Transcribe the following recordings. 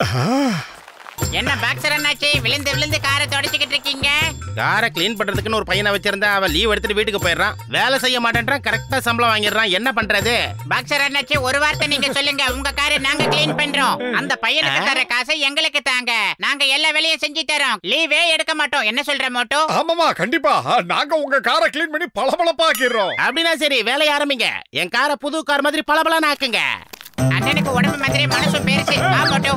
என்ன பாக்ஸர் அண்ணாச்சி விழுந்து விழுந்து காரை தொடச்சிக்கிட்டு இருக்கீங்க காரை க்ளீன் பண்றதுக்குன்னு ஒரு பையனை வச்சிருந்தா அவன் லீவ் எடுத்துட்டு வீட்டுக்கு போயிடுறான் வேலை செய்ய மாட்டேன்றான் கரெக்டா சம்பளம் வாங்கிடுறான் என்ன பண்றது பாக்ஸர் அண்ணாச்சி ஒரு வார்த்தை நீங்க சொல்லுங்க உங்க காரை நாங்க க்ளீன் பண்றோம் அந்த பையனுக்கு தர காசை எங்களுக்கு தாங்க நாங்க எல்லா வேலையும் செஞ்சு தரோம் லீவே எடுக்க மாட்டோம் என்ன சொல்ற மோட்டோ ஆமாமா கண்டிப்பா நாங்க உங்க காரை க்ளீன் பண்ணி பளபளப்பாக்கிடுறோம் அப்படின்னா சரி வேலையை ஆரம்பிங்க என் காரை புது கார் மாதிரி பளபளன்னு ஆக்குங்க அண்ணனுக்கு உடம்பு மாதிரி மனசும் பெருசு வா மோட்டோ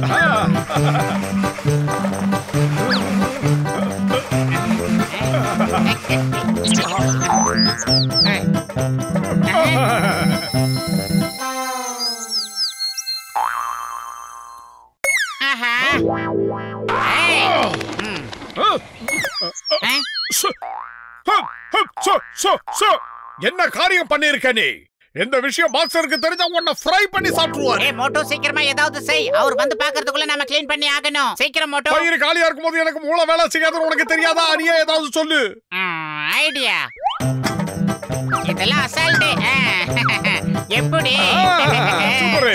ஆஹா ஏய். ம். ஆ? சு, ஹம், ஹம், சு, சு, சு. என்ன காரியம் பண்ணிருக்க நீ இந்த விஷயம் பாக்ஸருக்கு தெரிஞ்சா உன்னை ஃப்ரை பண்ணி சாப்பிட்டுருவாரு ஏய் மோட்டோ சீக்கிரமா ஏதாவது செய் அவர் வந்து பாக்குறதுக்குள்ள நம்ம க்ளீன் பண்ணி ஆகணும் சீக்கிரம் மோட்டோ பயிர் காலியா இருக்கும்போது எனக்கு மூளை வேலை செய்யாதுன்னு உனக்கு தெரியாதா நீயே ஏதாவது சொல்லு ஐடியா இதெல்லாம் அசால்ட் எப்படி சூப்பரு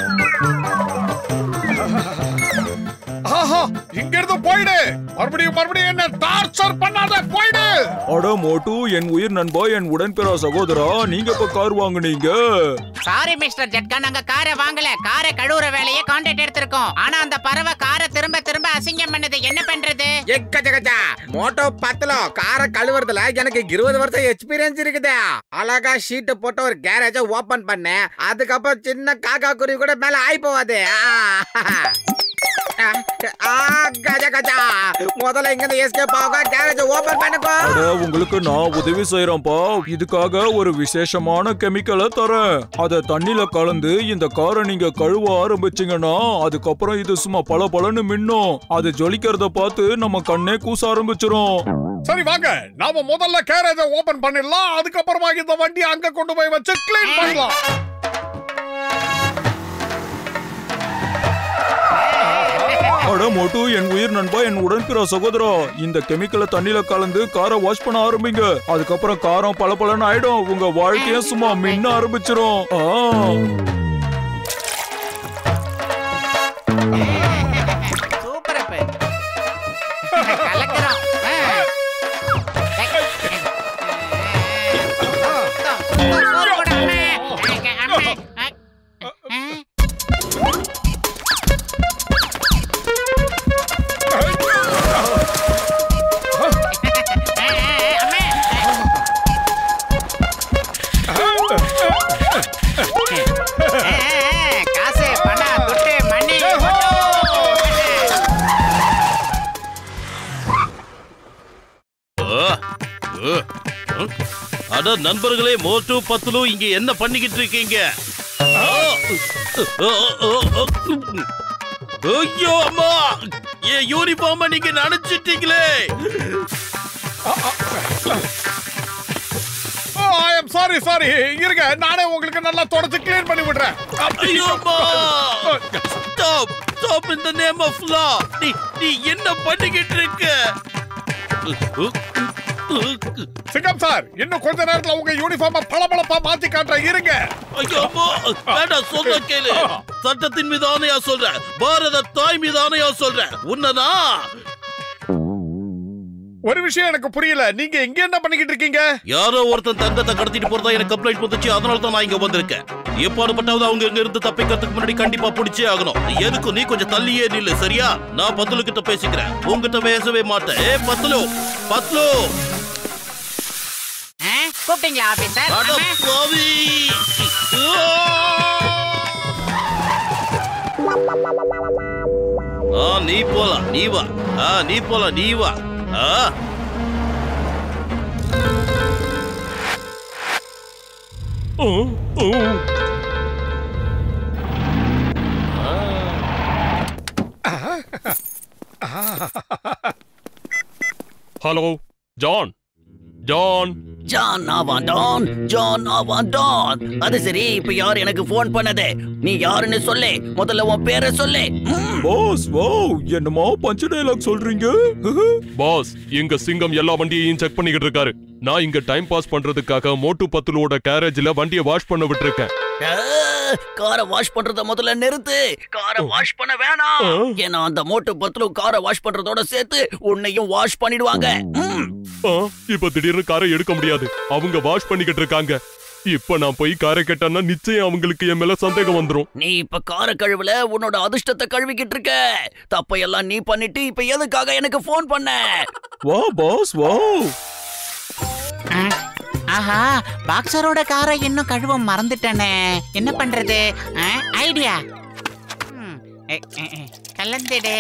ஆஹா இங்க இருந்து போயிடு மறுபடியும் மறுபடியும் என்ன டார்ச்சர் பண்ணாத போயிடு அட மோட்டு என் உயிர் நண்பா என் உடன்பிறா சகோதரா நீங்க இப்ப கார் வாங்குனீங்க சாரி மிஸ்டர் ஜட்கா நாங்க காரை வாங்கல காரை கழுவுற வேலையை கான்ட்ராக்ட் எடுத்திருக்கோம் ஆனா அந்த பறவை காரை திரும்ப திரும்ப அசிங்கம் பண்ணுது என்ன பண்றது எக்கச்சக்கச்சா மோட்டோ பத்தலோ காரை கழுவுறதுல எனக்கு இருபது வருஷம் எக்ஸ்பீரியன்ஸ் இருக்குது அழகா ஷீட் போட்டு ஒரு கேரேஜ ஓபன் பண்ணேன் அதுக்கப்புறம் சின்ன காக்கா குருவி கூட மேல ஆயி போவாது ஆ. ஆ, கஜா கஜா முதல்ல இங்க இருந்து எஸ்கேப் ஆக கேரேஜ் ஓபன் பண்ணுக்கோ அட உங்களுக்கு நான் உதவி செய்யறேன்ப்பா இதுக்காக ஒரு விசேஷமான கெமிக்கலை தரேன் அத தண்ணில கலந்து இந்த காரை நீங்க கழுவ ஆரம்பிச்சீங்கன்னா அதுக்கப்புறம் இது சும்மா பல பலன்னு மின்னும் அது ஜொலிக்கிறத பார்த்து நம்ம கண்ணே கூச ஆரம்பிச்சிரும் சரி வாங்க நாம முதல்ல கேரேஜ ஓபன் பண்ணிடலாம் அதுக்கப்புறமா இந்த வண்டி அங்க கொண்டு போய் வச்சு க்ளீன் பண்ணலாம் அட மோட்டு என் உயிர் நண்பா என் உடன்பிறா சகோதரா இந்த கெமிக்கலை தண்ணில கலந்து காரை வாஷ் பண்ண ஆரம்பிங்க அதுக்கப்புறம் காரம் பல ஆயிடும் உங்க வாழ்க்கையும் சும்மா மின்ன ஆரம்பிச்சிரும் ஆ சூப்பர் அப்ப கலக்கிறோம் ஆ. சுத்தம், சுத்தம், சோறு போடு, அம்மே. அம்மே. ஆ. ஆ, ஆ, அம்மே. ஆ, ஆ, காசு பணம் துட்டு மணி ஓ, ஓ, ம். அட நண்பர்களே மோட்டு பத்துலு இங்க என்ன பண்ணிக்கிட்டு இருக்கீங்க ஓ, ஓ, ஓ, ஓ, ம். ஐயோ அம்மா என் யூனிஃபார்ம நீங்க நினைச்சிட்டீங்களே ஐ எம் சாரி சாரி இருங்க நானே உங்களுக்கு நல்லா தொடச்சு க்ளீன் பண்ணி விடுறேன் ஐயோ அம்மா ஸ்டாப் ஸ்டாப் இந்த நேம் ஆஃப் லா நீ நீ என்ன பண்ணிக்கிட்டு இருக்க சிங்கம் சார் இன்னும் கொஞ்ச நேரத்துல உங்க யூனிஃபார்ம பளபளப்பா மாத்தி காட்டுறேன் இருங்க ஐயோ அம்மா வேண்டாம் சொல்ல கேளு சட்டத்தின் மீது ஆணையா சொல்றேன் பாரத தாய் மீது ஆணையா சொல்றேன் உன்னனா ஒரு விஷயம் எனக்கு புரியல நீங்க இங்க என்ன பண்ணிக்கிட்டு இருக்கீங்க யாரோ ஒருத்தன் தங்கத்தை கடத்திட்டு போறதா எனக்கு கம்ப்ளைண்ட் வந்துச்சு அதனால தான் நான் இங்க வந்திருக்கேன் எப்பாடுபட்டாவது அவங்க இங்க இருந்து தப்பிக்கிறதுக்கு முன்னாடி கண்டிப்பா பிடிச்சே ஆகணும் எதுக்கும் நீ கொஞ்சம் தள்ளியே நில்லு சரியா நான் பத்துலு கிட்ட பேசிக்கிறேன் உங்ககிட்ட பேசவே மாட்டேன் ஏ பத்துலு பத்துலு ஆ, கூப்பிட்டீங்களா ஆபீசர் அட அம்மா. பாவி ஆ நீ போலாம் நீ வா ஆ நீ போலாம் நீ வா ஆ ஹலோ ஜான் ஜான் ஜான் ஆவான் டான் ஜான் ஆவான் டான் அது சரி இப்ப யார் எனக்கு ஃபோன் பண்ணது நீ யாருன்னு சொல்லு முதல்ல உன் பேரை சொல்லு ம். பாஸ் வாவ் என்னமா பஞ்ச டைலாக் சொல்றீங்க பாஸ் எங்க சிங்கம் எல்லா வண்டியையும் செக் பண்ணிக்கிட்டு இருக்காரு நான் இங்க டைம் பாஸ் பண்றதுக்காக மோட்டு பத்துலோட கேரேஜ்ல வண்டியை வாஷ் பண்ண விட்டுருக்கேன் ஆ, காரை வாஷ் பண்றத முதல்ல நிறுத்து காரை வாஷ் பண்ண வேணாம் ஏன்னா அந்த மோட்டு பத்துல காரை வாஷ் பண்றதோட சேர்த்து உன்னையும் வாஷ் பண்ணிடுவாங்க ம். ஆ, இப்ப திடீர்னு காரை எடுக்க முடியாது அவங்க வாஷ் பண்ணிக்கிட்டு இருக்காங்க இப்ப நான் போய் காரை கேட்டேன்னா நிச்சயம் அவங்களுக்கு என் மேல சந்தேகம் வந்துரும் நீ இப்ப கார கழுவுல உன்னோட அதிர்ஷ்டத்தை கழுவிக்கிட்டு இருக்க தப்பையெல்லாம் நீ பண்ணிட்டு இப்ப எதுக்காக எனக்கு ஃபோன் பண்ண வா பாஸ் வாவ் ஆ, ஆஹா பாக்ஸரோட காரை இன்னும் கழுவ மறந்துட்டனே என்ன பண்றது ஐடியா கலந்துடு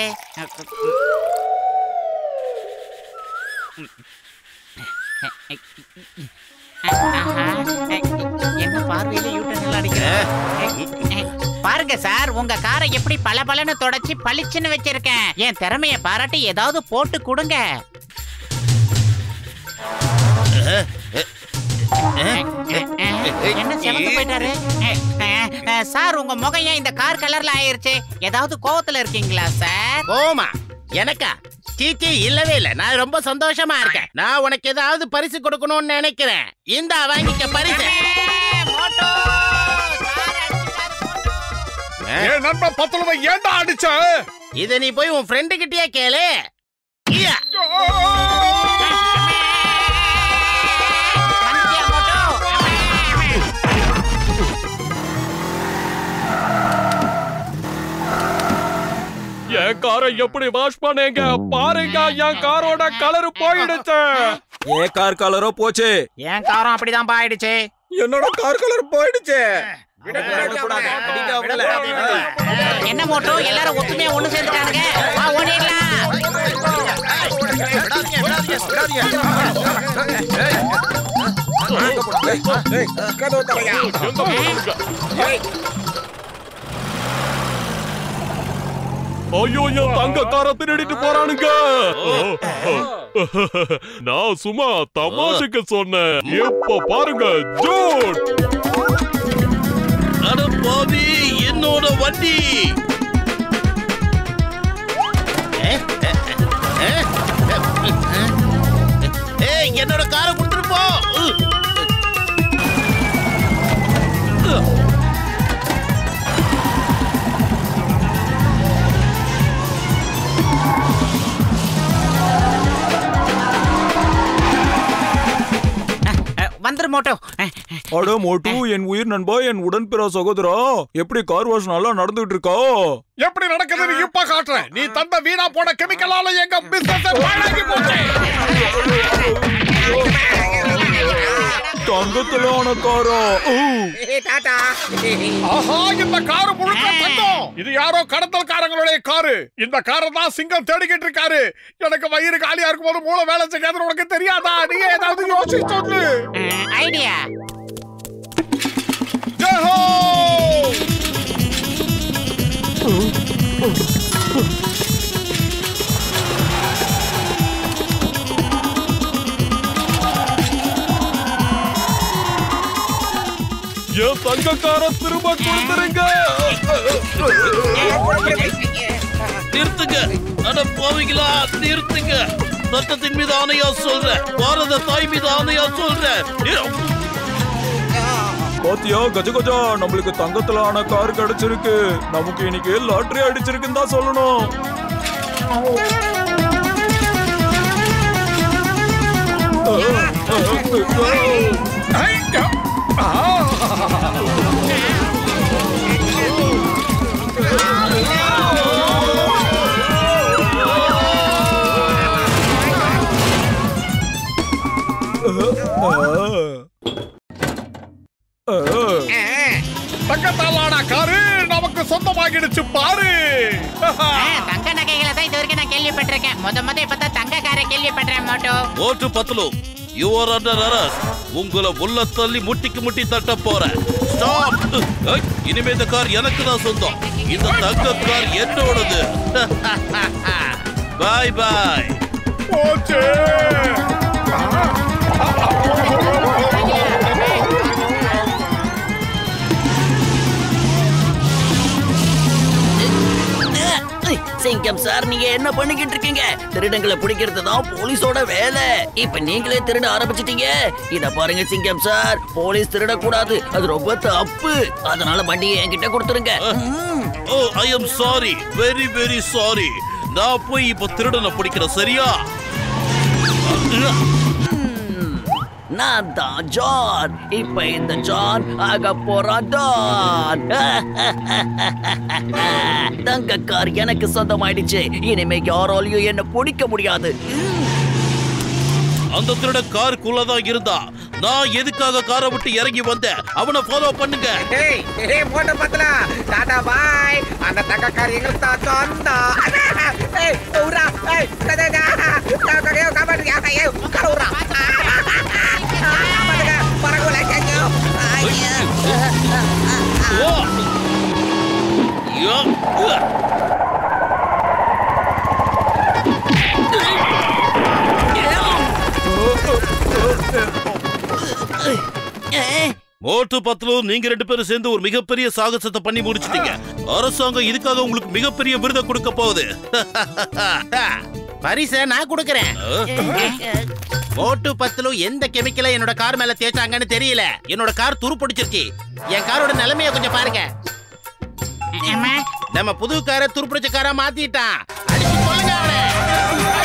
ஆஹா, என்ன பார்வையில யூட்டன் அடிக்கிற பாருங்க சார் உங்க காரை எப்படி பளபளன்னு தொடச்சி பளிச்சுன்னு வச்சிருக்கேன் என் திறமைய பாராட்டி ஏதாவது போட்டு கொடுங்க என்ன சிவந்து போயிட்டாரு சார் உங்க முகம் ஏன் இந்த கார் கலர்ல ஆயிருச்சு ஏதாவது கோவத்துல இருக்கீங்களா சார் கோமா எனக்கா சீச்சி இல்லவே இல்ல நான் ரொம்ப சந்தோஷமா இருக்கேன் நான் உனக்கு ஏதாவது பரிசு கொடுக்கணும்னு நினைக்கிறேன் இந்தா வாங்கிக்க பரிசு மோட்டோ சார் அடிச்சுட்டாரு, மோட்டோ. என் நண்பன் பத்துலவை ஏன்டா அடிச்ச இத நீ போய் உன் ஃப்ரெண்டு கிட்டயே கேளு ஐயா, வந்துட்டியா, மோட்டோ? என் காரை எப்படி வாஷ் பண்ணீங்க பாருங்க என் காரோட கலர் போயிடுச்சு ஏ கார் கலரோ போச்சே என் காரம் அப்படிதான் ஆயிடுச்சு என்னோட கார் கலர் போயிடுச்சு என்ன மோட்டோ எல்லாரும் ஒத்துமையா ஒண்ணு சேர்ந்துட்டானுங்க வா ஓடிடலாம் கதவு தரையா எங்க போறீங்க? ஐயோ என் தங்க காரை திருடிட்டு போறானுங்க நான் சும்மா தமாஷுக்கு சொன்னேன் இப்ப பாருங்க ஜூட் அட பாவி என்னோட வண்டி ஏய் என்னோட காரை கொடுத்துட்டு போ அஹ், வந்துரு மோட்டோ அஹ், அட மோட்டு என் உயிர் நண்பா என் உடன்பிற சகோதரா எப்படி கார் வாஷ் நல்லா நடந்துட்டு இருக்கா எப்படி நடக்குதுன்னு இப்ப காட்டுறேன் நீ தந்த வீணா போன கெமிக்கலால எங்க பிசினஸ் பாழாக்கி போச்சு தங்கத்திலான காரா ஊ. டாடா ஆஹா இந்த காரு முழுக்க தங்கம் இது யாரோ கடத்தல்காரங்களுடைய காரு இந்த காரை தான் சிங்கம் தேடிக்கிட்டு இருக்காரு எனக்கு வயிறு காலியா இருக்கும்போது மூளை வேலை செய்யாதுன்னு உனக்கு தெரியாதா நீ ஏதாவது யோசிச்சு சொல்லு அஹ், ஐடியா ஜெஹோ என் தங்க காரை திரும்ப கொடுத்துருங்க நிறுத்துங்க அட பாவிகளா நிறுத்துங்க சட்டத்தின் மீது ஆணையா சொல்றேன் பாரத தாய் மீது ஆணையா சொல்றேன் பாத்தியா கஜ கஜா நம்மளுக்கு தங்கத்திலான கார் கிடைச்சிருக்கு நமக்கு இன்னைக்கு லாட்டரி அடிச்சிருக்குன்னு தான் சொல்லணும் தங்கத்தாலான காரு நமக்கு சொந்தமாகிடுச்சு பாரு அஹ், தங்க நகைகளை தான் இது வரைக்கும் நான் கேள்விப்பட்டிருக்கேன் முத முத இப்பதான் தங்க காரை கேள்விப்படுறேன் மோட்டோ ஓட்டு பத்துலு யூ ஆர் அண்டர் அரஸ்ட் உங்களை உள்ள தள்ளி முட்டிக்கு முட்டி தட்ட போறேன் ஸ்டாப் இனிமே இந்த கார் எனக்கு தான் சொந்தம் இந்த தங்க கார் என்னோடது பாய் பாய் போச்சு சிங்கம் சார் நீங்க என்ன பண்ணிக்கிட்டு இருக்கீங்க திருடங்களை பிடிக்கிறது தான் போலீஸோட வேலை இப்ப நீங்களே திருட ஆரம்பிச்சிட்டீங்க இத பாருங்க சிங்கம் சார் போலீஸ் திருடக்கூடாது அது ரொம்ப தப்பு அதனால வண்டியை என்கிட்ட கொடுத்துருங்க ம். Oh I am sorry very very sorry நான் போய் இப்ப திருடனை பிடிக்கிறேன் சரியா நான் தான் ஜான் இப்ப இந்த ஜான் ஆக போறான் டான் தங்க கார் எனக்கு சொந்தமாயிடுச்சு இனிமே யாராலையும் என்ன பிடிக்க முடியாது அந்த திருட காருக்குள்ளதான் இருந்தா நான் எதுக்காக காரை விட்டு இறங்கி வந்தேன் அவனை ஃபாலோ பண்ணுங்க ஏய் ஏய் மோட்டோ பத்தல டாடா பாய் அந்த தங்கக்காரி எங்களுக்கு தான் சொந்தம் ஏய் உரா ஏய் கதடா காக்கே காப்பாடுங்க ஏய் கவுரா காப்பாடுங்க பரகுல கேஞ்சோ ஐயா ஓ! யா! உ! மோட்டு பத்லு நீங்க ரெண்டு பேரும் சேர்ந்து ஒரு மிகப்பெரிய சாகசத்தை பண்ணி முடிச்சிட்டீங்க அரசாங்கம் இதுக்காக உங்களுக்கு மிகப்பெரிய விருதை கொடுக்க போகுது பரிசை நான் கொடுக்கறேன் மோட்டு பத்துல எந்த கெமிக்கலை என்னோட கார் மேல தேய்ச்சாங்கன்னு தெரியல என்னோட கார் துரு பிடிச்சிருச்சு என் காரோட நிலைமைய கொஞ்சம் பாருங்க நம்ம புது காரை துருப்பிடிச்ச காரா மாத்திட்டான் அடிச்சு கொல்லுங்க அவனை.